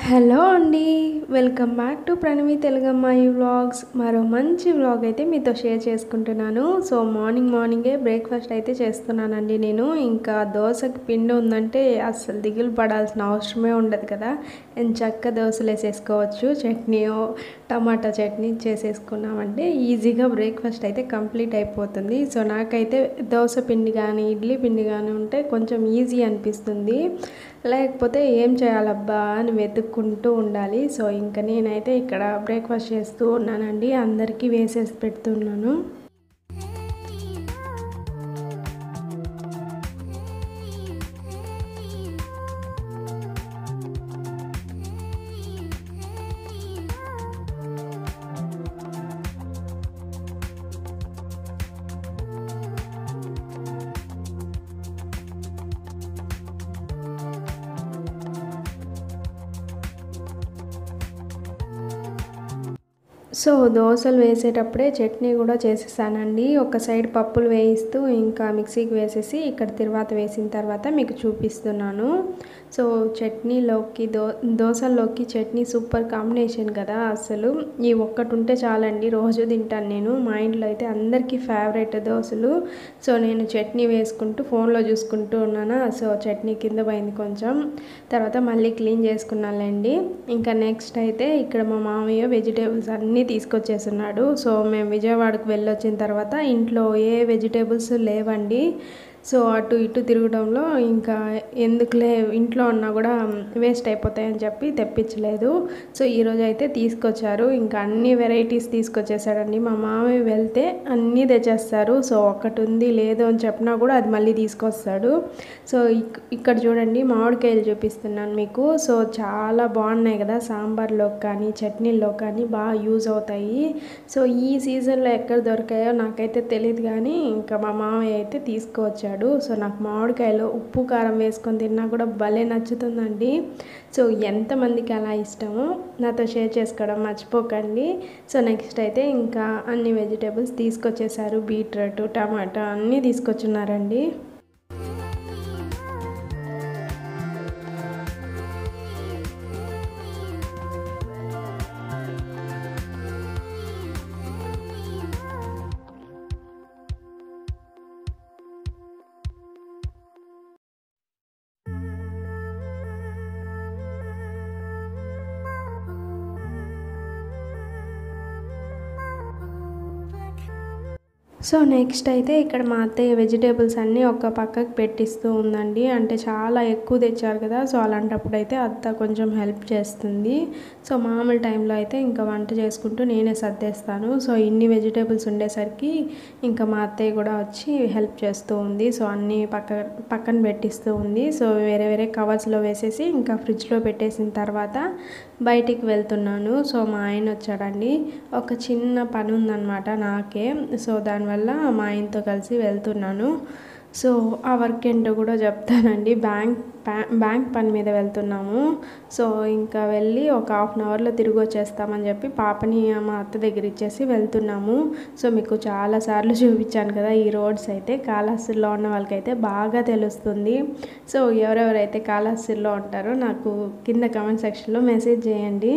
hello అండి welcome back to Pranavi తెలుగమ్మాయి vlogs మరో మంచి వ్లాగ్ అయితే మీతో షేర్ చేసుకుంటున్నాను సో మార్నింగ్ మార్నింగే బ్రేక్ఫాస్ట్ అయితే చేస్తున్నానండి నేను ఇంకా దోశకి పిండి ఉందంటే అస్సలు దిగులు పడాల్సిన అవసరమే ఉండదు కదా నేను చక్క దోశలు వేసేసుకోవచ్చు చట్నీ టమాటా చట్నీ చేసేసుకున్నామంటే ఈజీగా బ్రేక్ఫాస్ట్ అయితే కంప్లీట్ అయిపోతుంది సో నాకైతే దోశ పిండి కానీ ఇడ్లీ పిండి కానీ ఉంటే కొంచెం ఈజీ అనిపిస్తుంది లేకపోతే ఏం చేయాలబ్బా అని వెతుక్కుంటూ ఉండాలి సో ఇంకా నేనైతే ఇక్కడ బ్రేక్ఫాస్ట్ చేస్తూ ఉన్నానండి అందరికీ వేసేసి పెడుతున్నాను సో దోశలు వేసేటప్పుడే చట్నీ కూడా చేసేసానండి ఒక సైడ్ పప్పులు వేయిస్తూ ఇంకా మిక్సీకి వేసేసి ఇక్కడ తిరువాత వేసిన తర్వాత మీకు చూపిస్తున్నాను సో చట్నీలోకి దో దోశల్లోకి చట్నీ సూపర్ కాంబినేషన్ కదా అసలు ఈ ఒక్కటి ఉంటే చాలండి రోజు తింటాను నేను మా ఇంట్లో అయితే అందరికీ ఫేవరెట్ దోశలు సో నేను చట్నీ వేసుకుంటూ ఫోన్లో చూసుకుంటూ ఉన్నాను సో చట్నీ కింద పోయింది కొంచెం తర్వాత మళ్ళీ క్లీన్ చేసుకున్నానులేండి ఇంకా నెక్స్ట్ అయితే ఇక్కడ మా మామయ్య వెజిటేబుల్స్ అన్నీ తీసుకొచ్చేస్తున్నాడు సో మేము విజయవాడకు వెళ్ళొచ్చిన తర్వాత ఇంట్లో ఏ వెజిటేబుల్స్ లేవండి సో అటు ఇటు తిరగడంలో ఇంకా ఎందుకులే ఇంట్లో ఉన్నా కూడా వేస్ట్ అయిపోతాయని చెప్పి తెప్పించలేదు సో ఈరోజు అయితే తీసుకొచ్చారు ఇంకా అన్ని వెరైటీస్ తీసుకొచ్చేసాడండి మా మామయ్య వెళ్తే అన్నీ తెచ్చేస్తారు సో ఒకటి ఉంది లేదు అని చెప్పినా కూడా అది మళ్ళీ తీసుకొస్తాడు సో ఇక్కడ చూడండి మామిడికాయలు చూపిస్తున్నాను మీకు సో చాలా బాగున్నాయి కదా సాంబార్లో కానీ చట్నీల్లో కానీ బాగా యూజ్ అవుతాయి సో ఈ సీజన్లో ఎక్కడ దొరికాయో నాకైతే తెలియదు కానీ ఇంకా మా మామయ్య అయితే తీసుకువచ్చాడు సో నాకు మామిడికాయలు ఉప్పు కారం వేసుకొని తిన్నా కూడా భలే నచ్చుతుందండి సో ఎంతమందికి అలా ఇష్టమో నాతో షేర్ చేసుకోవడం మర్చిపోకండి సో నెక్స్ట్ అయితే ఇంకా అన్ని వెజిటేబుల్స్ తీసుకొచ్చేసారు బీట్రూట్ టమాటా అన్నీ తీసుకొచ్చున్నారండి సో నెక్స్ట్ అయితే ఇక్కడ మా అత్తయ్య వెజిటేబుల్స్ అన్నీ ఒక పక్కకు పెట్టిస్తూ ఉందండి అంటే చాలా ఎక్కువ తెచ్చారు కదా సో అలాంటప్పుడు అయితే అత్త కొంచెం హెల్ప్ చేస్తుంది సో మామూలు టైంలో అయితే ఇంకా వంట చేసుకుంటూ నేనే సర్దేస్తాను సో ఇన్ని వెజిటేబుల్స్ ఉండేసరికి ఇంకా మా అత్తయ్య కూడా వచ్చి హెల్ప్ చేస్తూ ఉంది సో అన్నీ పక్క పక్కన పెట్టిస్తూ ఉంది సో వేరే వేరే కవర్స్లో వేసేసి ఇంకా ఫ్రిడ్జ్లో పెట్టేసిన తర్వాత బయటికి వెళ్తున్నాను సో మా ఆయన వచ్చాడండి ఒక చిన్న పని ఉందన్నమాట నాకే సో దానివల్ల మా ఆయనతో కలిసి వెళ్తున్నాను సో ఆ వర్క్ ఏంటో కూడా చెప్తానండి బ్యాంక్ బ్యాంక్ పని మీద వెళ్తున్నాము సో ఇంకా వెళ్ళి ఒక హాఫ్ అన్ అవర్లో తిరిగి వచ్చేస్తామని చెప్పి పాపని మా అత్త దగ్గర ఇచ్చేసి వెళ్తున్నాము సో మీకు చాలాసార్లు చూపించాను కదా ఈ రోడ్స్ అయితే కాళహస్తిలో ఉన్న వాళ్ళకైతే బాగా తెలుస్తుంది సో ఎవరెవరైతే కాళహస్తిలో ఉంటారో నాకు కింద కామెంట్ సెక్షన్లో మెసేజ్ చేయండి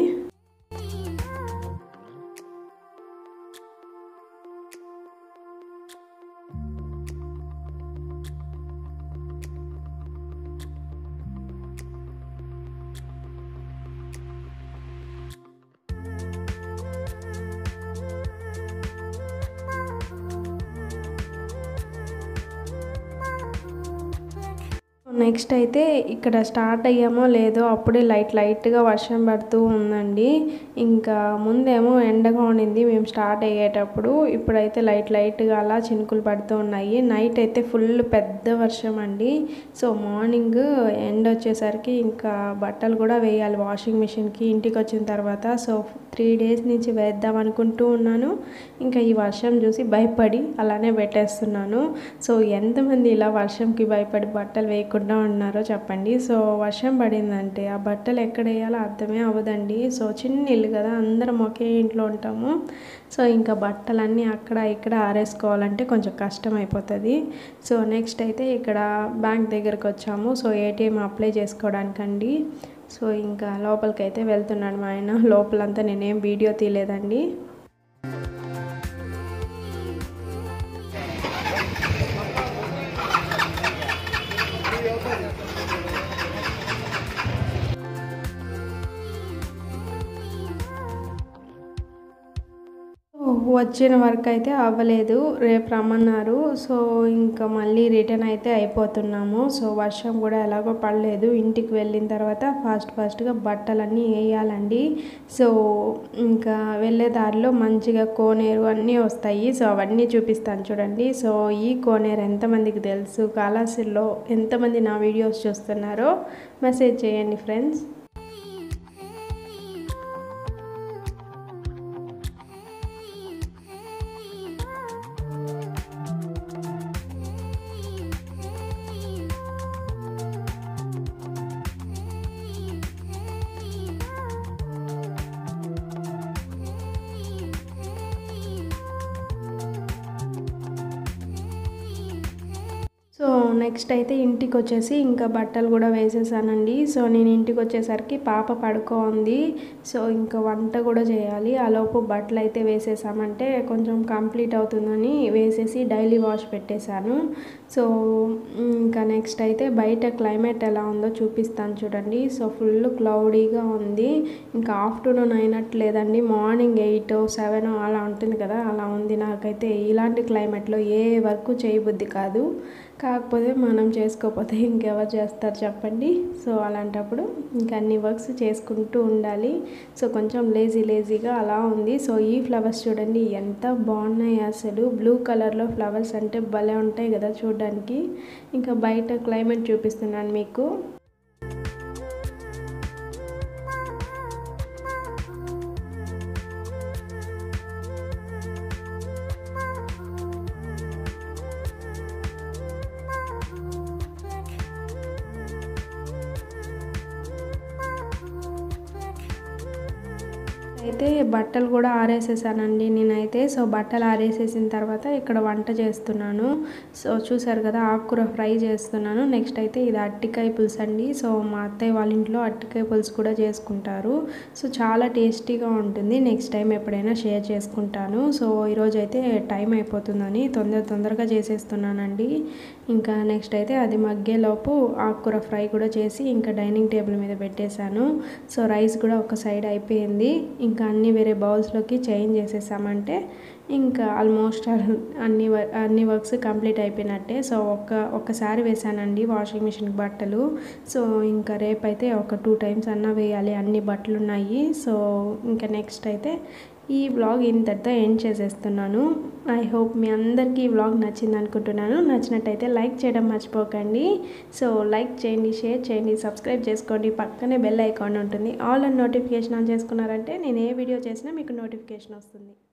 నెక్స్ట్ అయితే ఇక్కడ స్టార్ట్ అయ్యామో లేదో అప్పుడే లైట్ లైట్గా వర్షం పడుతూ ఉందండి ఇంకా ముందేమో ఎండగా ఉండింది మేము స్టార్ట్ అయ్యేటప్పుడు ఇప్పుడైతే లైట్ లైట్గా అలా చినుకులు పడుతూ ఉన్నాయి నైట్ అయితే ఫుల్ పెద్ద వర్షం అండి సో మార్నింగ్ ఎండ్ వచ్చేసరికి ఇంకా బట్టలు కూడా వేయాలి వాషింగ్ మిషన్కి ఇంటికి వచ్చిన తర్వాత సో త్రీ డేస్ నుంచి వేద్దాం అనుకుంటూ ఉన్నాను ఇంకా ఈ వర్షం చూసి భయపడి అలానే పెట్టేస్తున్నాను సో ఎంతమంది ఇలా వర్షంకి భయపడి బట్టలు వేయకుండా లేకుండా ఉన్నారో చెప్పండి సో వర్షం పడిందంటే ఆ బట్టలు ఎక్కడ వేయాలో అర్థమే అవ్వదండి సో చిన్న ఇల్లు కదా అందరం ఒకే ఇంట్లో ఉంటాము సో ఇంకా బట్టలన్నీ అక్కడ ఇక్కడ ఆరేసుకోవాలంటే కొంచెం కష్టం అయిపోతుంది సో నెక్స్ట్ అయితే ఇక్కడ బ్యాంక్ దగ్గరకు వచ్చాము సో ఏటీఎం అప్లై చేసుకోవడానికండి సో ఇంకా లోపలికి అయితే వెళ్తున్నాడు మా ఆయన లోపలంతా నేనేం వీడియో తీయలేదండి వచ్చిన వర్క్ అయితే అవ్వలేదు రేపు రమ్మన్నారు సో ఇంకా మళ్ళీ రిటర్న్ అయితే అయిపోతున్నాము సో వర్షం కూడా ఎలాగో పడలేదు ఇంటికి వెళ్ళిన తర్వాత ఫాస్ట్ ఫాస్ట్గా బట్టలన్నీ వేయాలండి సో ఇంకా వెళ్ళే దారిలో మంచిగా కోనేరు అన్నీ వస్తాయి సో అవన్నీ చూపిస్తాను చూడండి సో ఈ కోనేరు ఎంతమందికి తెలుసు కాళాసిలో ఎంతమంది నా వీడియోస్ చూస్తున్నారో మెసేజ్ చేయండి ఫ్రెండ్స్ సో నెక్స్ట్ అయితే ఇంటికి వచ్చేసి ఇంకా బట్టలు కూడా వేసేసానండి సో నేను ఇంటికి వచ్చేసరికి పాప పడుకోంది సో ఇంకా వంట కూడా చేయాలి ఆలోపు బట్టలు అయితే వేసేసామంటే కొంచెం కంప్లీట్ అవుతుందని వేసేసి డైలీ వాష్ పెట్టేశాను సో ఇంకా నెక్స్ట్ అయితే బయట క్లైమేట్ ఎలా ఉందో చూపిస్తాను చూడండి సో ఫుల్ క్లౌడీగా ఉంది ఇంకా ఆఫ్టర్నూన్ అయినట్లేదండి మార్నింగ్ ఎయిట్ సెవెన్ అలా ఉంటుంది కదా అలా ఉంది నాకైతే ఇలాంటి క్లైమేట్లో ఏ వర్క్ చేయబుద్ధి కాదు కాకపోతే మనం చేసుకోకపోతే ఇంకెవరు చేస్తారు చెప్పండి సో అలాంటప్పుడు ఇంకా అన్ని వర్క్స్ చేసుకుంటూ ఉండాలి సో కొంచెం లేజీ లేజీగా అలా ఉంది సో ఈ ఫ్లవర్స్ చూడండి ఎంత బాగున్నాయి అసలు బ్లూ కలర్లో ఫ్లవర్స్ అంటే భలే ఉంటాయి కదా చూడడానికి ఇంకా బయట క్లైమేట్ చూపిస్తున్నాను మీకు అయితే బట్టలు కూడా ఆరేసేసానండి నేనైతే సో బట్టలు ఆరేసేసిన తర్వాత ఇక్కడ వంట చేస్తున్నాను సో చూసారు కదా ఆకుకూర ఫ్రై చేస్తున్నాను నెక్స్ట్ అయితే ఇది అట్టికాయ పులుసు అండి సో మా అత్తయ్య వాళ్ళ ఇంట్లో అట్టికాయ పులుసు కూడా చేసుకుంటారు సో చాలా టేస్టీగా ఉంటుంది నెక్స్ట్ టైం ఎప్పుడైనా షేర్ చేసుకుంటాను సో ఈరోజు అయితే టైం అయిపోతుందని తొందర తొందరగా చేసేస్తున్నానండి ఇంకా నెక్స్ట్ అయితే అది మగ్గేలోపు ఆకుకూర ఫ్రై కూడా చేసి ఇంకా డైనింగ్ టేబుల్ మీద పెట్టేశాను సో రైస్ కూడా ఒక సైడ్ అయిపోయింది ఇంకా అన్ని వేరే బౌల్స్లోకి చేంజ్ చేసేసామంటే ఇంకా ఆల్మోస్ట్ అన్ని అన్ని వర్క్స్ కంప్లీట్ అయిపోయినట్టే సో ఒక ఒక్కసారి వేసానండి వాషింగ్ మిషన్కి బట్టలు సో ఇంకా రేపైతే ఒక టూ టైమ్స్ అన్నా వేయాలి అన్ని బట్టలు ఉన్నాయి సో ఇంకా నెక్స్ట్ అయితే ఈ వ్లాగ్ ఇంతటితో ఎండ్ చేసేస్తున్నాను ఐ హోప్ మీ అందరికీ ఈ వ్లాగ్ నచ్చింది అనుకుంటున్నాను నచ్చినట్టయితే లైక్ చేయడం మర్చిపోకండి సో లైక్ చేయండి షేర్ చేయండి సబ్స్క్రైబ్ చేసుకోండి పక్కనే బెల్ ఐకాన్ ఉంటుంది ఆల్ అండ్ నోటిఫికేషన్ ఆన్ చేసుకున్నారంటే నేను ఏ వీడియో చేసినా మీకు నోటిఫికేషన్ వస్తుంది